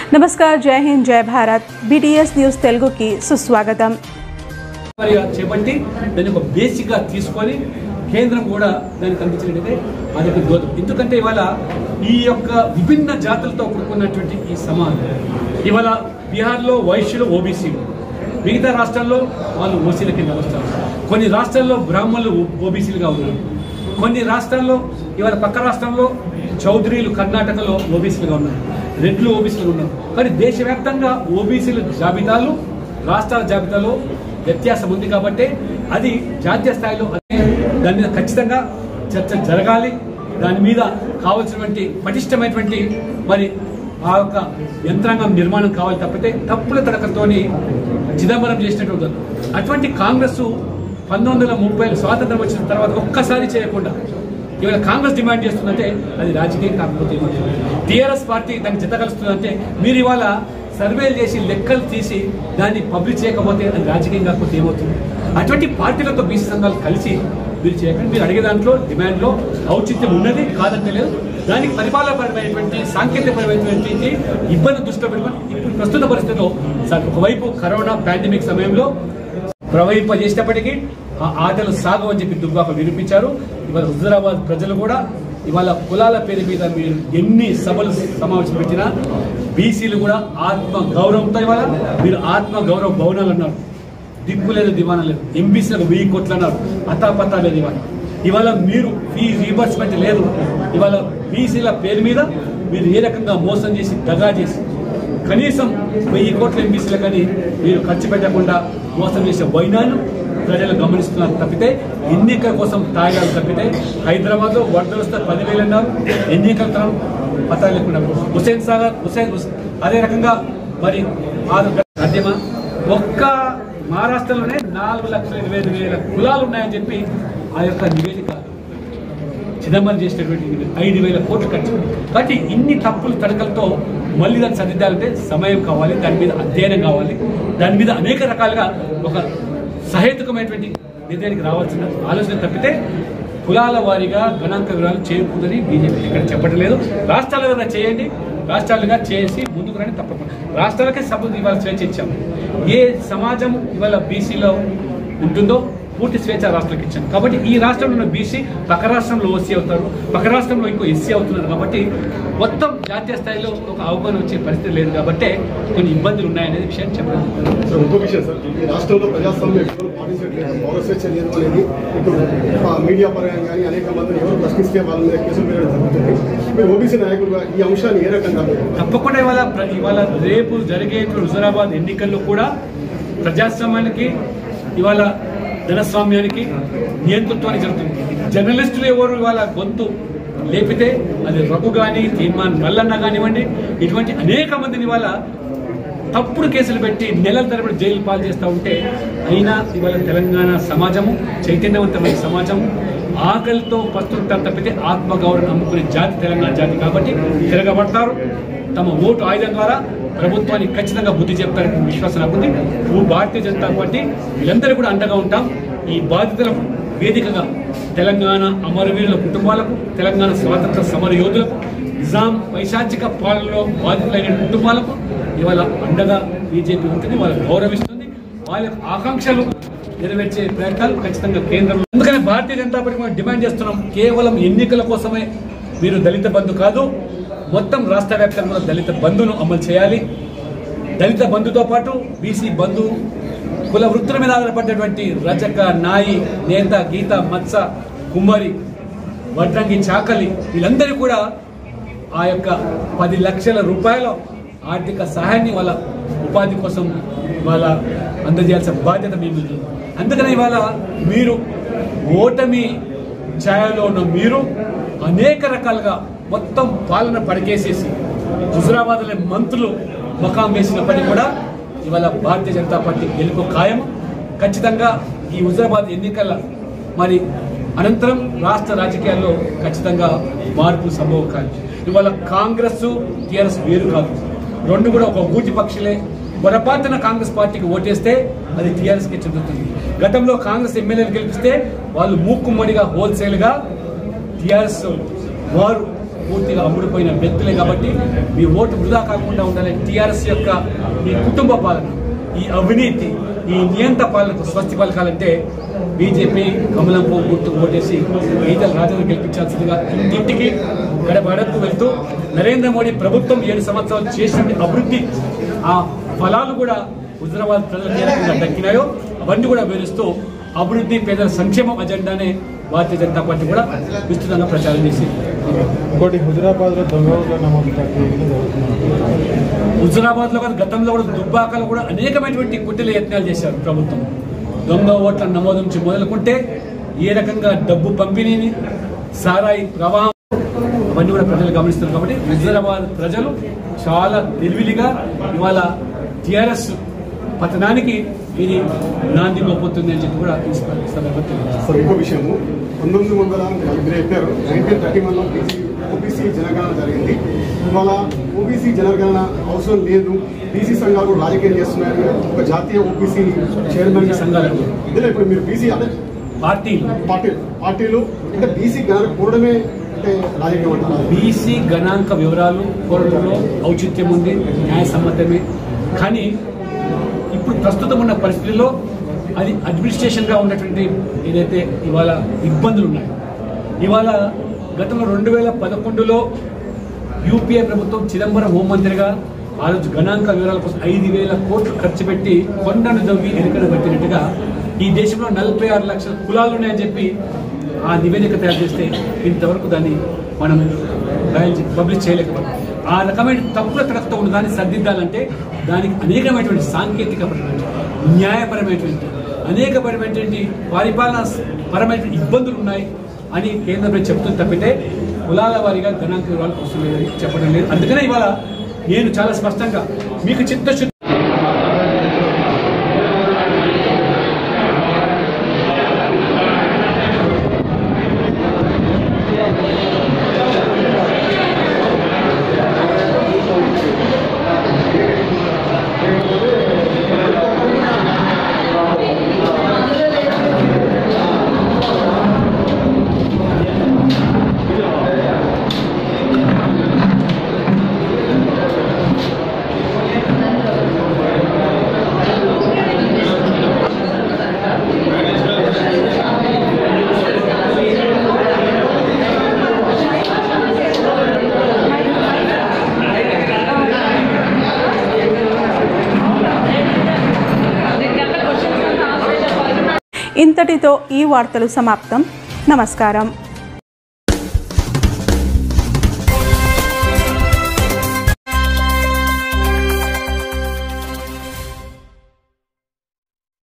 నమస్కార్ జై హింద్ జై Bharat BTS news తెలుగుకి సుస్వాగతం మరి చేపట్టి దాన్ని ఒక బేసిక్ గా తీసుకొని కేంద్రం కూడా దాన్ని కల్పించినట్టయితే అది ఒక దోదం ఎందుకంటే ఇవాళ ఈ యొక్క విభిన్న జాతులతో కూడుకున్నటువంటి ఈ సమాజం ఇవాళ బీహార్లో వైశ్యులు ఓబీసీలు మిగతా రాష్ట్రాల్లో వాళ్ళు ఓసీల కింద వస్తారు కొన్ని రాష్ట్రాల్లో బ్రాహ్మణులు ఓబీసీలుగా ఉన్నారు కొన్ని రాష్ట్రాల్లో ఇవాళ పక్క రాష్ట్రంలో చౌదరీలు కర్ణాటకలో ఓబీసీలుగా ఉన్నారు రెడ్లు ఓబీసీలుగా ఉన్నారు కానీ దేశవ్యాప్తంగా ఓబీసీల జాబితాలు రాష్ట్రాల జాబితాలో వ్యత్యాసం ఉంది కాబట్టి అది జాతీయ స్థాయిలో అదే దాని మీద ఖచ్చితంగా చర్చ జరగాలి దాని మీద కావాల్సినటువంటి పటిష్టమైనటువంటి మరి ఆ యొక్క యంత్రాంగం నిర్మాణం కావాలి తప్పితే తప్పుల తడకతోని చిదంబరం చేసినటువంటి అటువంటి కాంగ్రెస్ పంతొమ్మిది వందల ముప్పై స్వాతంత్రం వచ్చిన తర్వాత ఒక్కసారి చేయకుండా ఇవాళ కాంగ్రెస్ డిమాండ్ చేస్తుందంటే అది రాజకీయం కాకపోతే ఏమవుతుంది టీఆర్ఎస్ పార్టీ దానికి జత కలుస్తుందంటే మీరు ఇవాళ సర్వేలు చేసి లెక్కలు తీసి దాన్ని పబ్లిష్ చేయకపోతే అది రాజకీయం కాకపోతే ఏమవుతుంది అటువంటి పార్టీలతో బీసీ సంఘాలు కలిసి మీరు చేయకండి మీరు అడిగే దాంట్లో డిమాండ్లో ఔచిత్యం ఉన్నది కాదంటే లేదు దానికి పరిపాలనపరమైనటువంటి సాంకేతికపరమైనటువంటి ఇబ్బంది దృష్టిలో పెట్టుకొని ఇప్పుడు ప్రస్తుత పరిస్థితిలో సార్ ఒకవైపు కరోనా పాండమిక్ సమయంలో ప్రవహింపజేసినప్పటికీ ఆ ఆటలు సాగవని చెప్పి దుబ్బాక నిరూపించారు ఇవాళ హుజరాబాద్ ప్రజలు కూడా ఇవాళ కులాల పేరు మీద మీరు ఎన్ని సభలు సమావేశం పెట్టినా బీసీలు కూడా ఆత్మ గౌరవంతో ఇవాళ మీరు ఆత్మ గౌరవ భవనాలు అన్నారు దిక్కు లేదు దివాణం లేదు ఎంబీసీలకు వెయ్యి కోట్లు అన్నారు అతాపతా లేదు ఇవాళ ఇవాళ మీరు ఫీ రీబర్స్మెంట్ లేదు ఇవాళ బీసీల పేరు మీద మీరు ఏ రకంగా మోసం చేసి దగా చేసి కనీసం వెయ్యి కోట్ల ఎంబీసీలు కానీ మీరు ఖర్చు పెట్టకుండా మోసం చేసే వైనాన్ని ప్రజలు గమనిస్తున్నారు తప్పితే ఎన్నికల కోసం తాగాలు తప్పితే హైదరాబాద్ లో వరదలు వస్తే పదివేలు అన్నారు ఎన్నికల తరం పతాలు లేకుండా హుసేన్ సాగర్ హుసేన్ హుస్- అదే రకంగా మరి ఆరు సాధ్యమా ఒక్క మహారాష్ట్రలోనే నాలుగు లక్షల ఇరవై ఐదు వేల కులాలు ఉన్నాయని చెప్పి ఆ యొక్క నివేదిక చిదంబరం చేసినటువంటి ఐదు వేల కోట్లు ఖర్చు కాబట్టి ఇన్ని తప్పులు తడకలతో మళ్ళీ దాన్ని సరిదిద్దాలంటే సమయం కావాలి దాని మీద అధ్యయనం కావాలి దాని మీద అనేక రకాలుగా ఒక సహేతుకమైనటువంటి నిర్ణయానికి రావాల్సిన ఆలోచన తప్పితే కులాల వారీగా గణాంక వివరాలు చేయకూడదని బీజేపీ ఇక్కడ చెప్పడం లేదు రాష్ట్రాలుగా చేయండి రాష్ట్రాలుగా చేసి ముందుకు రండి తప్పకుండా రాష్ట్రాలకే సపోజ్ ఇవాళ స్వేచ్ఛ ఇచ్చాము ఏ సమాజం ఇవాళ బీసీలో ఉంటుందో పూర్తి స్వేచ్ఛ రాష్ట్రాలకు ఇచ్చాను కాబట్టి ఈ రాష్ట్రంలో ఉన్న బీసీ పక్క రాష్ట్రంలో ఓసీ అవుతారు పక్క రాష్ట్రంలో ఇంకో ఎస్సీ అవుతున్నారు కాబట్టి మొత్తం జాతీయ స్థాయిలో ఒక అవగాహన వచ్చే పరిస్థితి లేదు కాబట్టి కొన్ని ఇబ్బందులు ఉన్నాయనేది విషయం చెప్పడం సార్ ఇంకో విషయం సార్ ఈ రాష్ట్రంలో ప్రజాస్వామ్యం ఎవరు పాటించట్లేదు పౌర స్వేచ్ఛ లేదు అనేది ఇప్పుడు ఆ మీడియా పరంగా కానీ అనేక మందిని ఎవరు ప్రశ్నిస్తే వాళ్ళ మీద కేసులు పెట్టడం జరుగుతుంది మీరు ఓబీసీ నాయకులుగా ఈ అంశాన్ని ఏ రకంగా మీరు తప్పకుండా ఇవాళ ప్ర- ఇవాళ రేపు జరిగే హుజరాబాద్ ఎన్నికల్లో కూడా ప్రజాస్వామ్యానికి ఇవాళ జనస్వామ్యానికి నియంతృత్వానికి జరుగుతుంది జర్నలిస్టులు ఎవరు ఇవాళ గొంతు లేపితే అది రఘు కానీ తీర్మాన్ మల్లన్న కానివ్వండి ఇటువంటి అనేక మందిని ఇవాళ తప్పుడు కేసులు పెట్టి నెలల తరబడి జైలు పాలు చేస్తూ ఉంటే అయినా ఇవాళ తెలంగాణ సమాజము చైతన్యవంతమైన సమాజం ఆకలితో పస్తుంటారు తప్పితే ఆత్మగౌరవం నమ్ముకునే జాతి తెలంగాణ జాతి కాబట్టి తిరగబడతారు తమ ఓటు ఆయుధం ద్వారా ప్రభుత్వానికి ఖచ్చితంగా బుద్ధి చెప్తారనే విశ్వాసం నాకు ఉంది ఓ భారతీయ జనతా పార్టీ వీళ్ళందరూ కూడా అండగా ఉంటాం ఈ బాధితుల వేదికగా తెలంగాణ అమరవీరుల కుటుంబాలకు తెలంగాణ స్వాతంత్ర సమర యోధులకు నిజాం వైశాచిక పాలనలో బాధితులైన కుటుంబాలకు ఇవాళ అండగా బీజేపీ ఉంటుంది వాళ్ళని గౌరవిస్తుంది వాళ్ళ యొక్క ఆకాంక్షలు నెరవేర్చే ప్రయత్నాలు ఖచ్చితంగా కేంద్రంలో అందుకని భారతీయ జనతా పార్టీ మనం డిమాండ్ చేస్తున్నాం కేవలం ఎన్నికల కోసమే మీరు దళిత బంధు కాదు మొత్తం రాష్ట్ర వ్యాప్తంగా కూడా దళిత బంధును అమలు చేయాలి దళిత బంధుతో పాటు బీసీ బంధు కుల వృత్తుల మీద ఆధారపడినటువంటి రజక నాయి నేత గీత మత్స కుమ్మరి వడ్రంగి చాకలి వీళ్ళందరూ కూడా ఆ యొక్క పది లక్షల రూపాయల ఆర్థిక సహాయాన్ని వాళ్ళ ఉపాధి కోసం వాళ్ళ అందజేయాల్సిన బాధ్యత మీ మీద ఉంది. అందుకని ఇవాళ మీరు ఓటమి ఛాయలో ఉన్న మీరు అనేక రకాలుగా మొత్తం పాలన పడకేసేసి హుజరాబాద్లో మంత్రులు మకాం వేసినప్పటికీ కూడా ఇవాళ భారతీయ జనతా పార్టీ గెలుపు ఖాయం ఖచ్చితంగా ఈ హుజరాబాద్ ఎన్నికల మరి అనంతరం రాష్ట్ర రాజకీయాల్లో ఖచ్చితంగా మార్పు సంభవం కాదు ఇవాళ కాంగ్రెస్ టీఆర్ఎస్ వేరు కాదు రెండు కూడా ఒక ఊటి పక్షులే పొరపాటున కాంగ్రెస్ పార్టీకి ఓటేస్తే అది టీఆర్ఎస్ కి చెందుతుంది గతంలో కాంగ్రెస్ ఎమ్మెల్యేలు గెలిపిస్తే వాళ్ళు మూకుమ్మడిగా హోల్సేల్ గా టీఆర్ఎస్ వారు పూర్తిగా అమ్ముడుపోయిన వ్యక్తులే కాబట్టి మీ ఓటు వృధా కాకుండా ఉండాలని టీఆర్ఎస్ యొక్క ఈ కుటుంబ పాలన ఈ అవినీతి ఈ నియంత పాలనకు స్వస్తి పలకాలంటే బీజేపీ కమలం పువ్వు గుర్తు ఓటేసి ఈతల రాజాను గెలిపించాల్సిందిగా ఇంటింటికి గడప గడపకు వెళ్తూ నరేంద్ర మోడీ ప్రభుత్వం ఏడు సంవత్సరాలు చేసిన అభివృద్ధి ఆ ఫలాలు కూడా హుజరాబాద్ ప్రజలకు ఏ రకంగా దక్కినాయో అవన్నీ కూడా వివరిస్తూ అభివృద్ధి పేదల సంక్షేమం అజెండానే భారతీయ జనతా పార్టీ కూడా విస్తృతంగా ప్రచారం చేసి ఇంకోటి హుజరాబాద్లో దొంగ ఓట్ల నమోదు ప్రక్రియలు జరుగుతున్నాయి హుజరాబాద్ లో గతంలో కూడా దుబ్బాకలో కూడా అనేకమైనటువంటి కుట్రల యత్నాలు చేశారు ప్రభుత్వం దొంగ ఓట్ల నమోదు నుంచి మొదలుకుంటే ఏ రకంగా డబ్బు పంపిణీని సారాయి ప్రవాహం అవన్నీ కూడా ప్రజలు గమనిస్తున్నారు కాబట్టి హుజరాబాద్ ప్రజలు చాలా తెలివిలిగా ఇవాళ టిఆర్ఎస్ పతనానికి ఇది నాంది మోపుతుంది అని చెప్పి కూడా ఈ సందర్భంగా తెలియజేస్తున్నారు. సార్ ఇంకో విషయము పంతొమ్మిది వందల మీరు చెప్పారు నైన్టీన్ థర్టీ వన్లో బీసీ ఓబీసీ జనగణన జరిగింది ఇవాళ ఓబీసీ జనగణన అవసరం లేదు బీసీ సంఘాలు రాజకీయం చేస్తున్నాయని ఒక జాతీయ ఓబీసీ చైర్మన్ సంఘాలు. ఇందులో ఇప్పుడు మీరు బీసీ అదే పార్టీ పార్టీ పార్టీలు అంటే బీసీ గణన కూడడమే అంటే రాజకీయం అంటారు బీసీ గణాంక వివరాలు కోరడంలో ఔచిత్యం ఉంది న్యాయసమ్మతమే కానీ ఇప్పుడు ప్రస్తుతం ఉన్న పరిస్థితుల్లో అది అడ్మినిస్ట్రేషన్గా ఉన్నటువంటి ఏదైతే ఇవాళ ఇబ్బందులు ఉన్నాయి ఇవాళ గతంలో రెండు వేల పదకొండులో యూపీఏ ప్రభుత్వం చిదంబరం హోంమంత్రిగా ఆ రోజు గణాంక వివరాల కోసం ఐదు వేల కోట్లు ఖర్చు పెట్టి కొండను దవ్వి ఎన్నికలు పెట్టినట్టుగా ఈ దేశంలో నలభై ఆరు లక్షల కులాలు ఉన్నాయని చెప్పి ఆ నివేదిక తయారు చేస్తే ఇంతవరకు దాన్ని మనం రాయల్ పబ్లిష్ చేయలేకపోయాం ఆ రకమైన తప్పుల తడకతో ఉన్న దాన్ని సర్దిద్దాలంటే దానికి అనేకమైనటువంటి సాంకేతికపరమైన న్యాయపరమైనటువంటి అనేకపరమైనటువంటి పరిపాలన పరమైనటువంటి ఇబ్బందులు ఉన్నాయి అని కేంద్ర ప్రభుత్వం చెప్తుంది తప్పితే కులాల వారీగా గణాంక వివరాలు అవసరం లేదని చెప్పడం లేదు అందుకనే ఇవాళ నేను చాలా స్పష్టంగా మీకు చిత్తశుద్ధి ఇంతటితో ఈ వార్తలు సమాప్తం నమస్కారం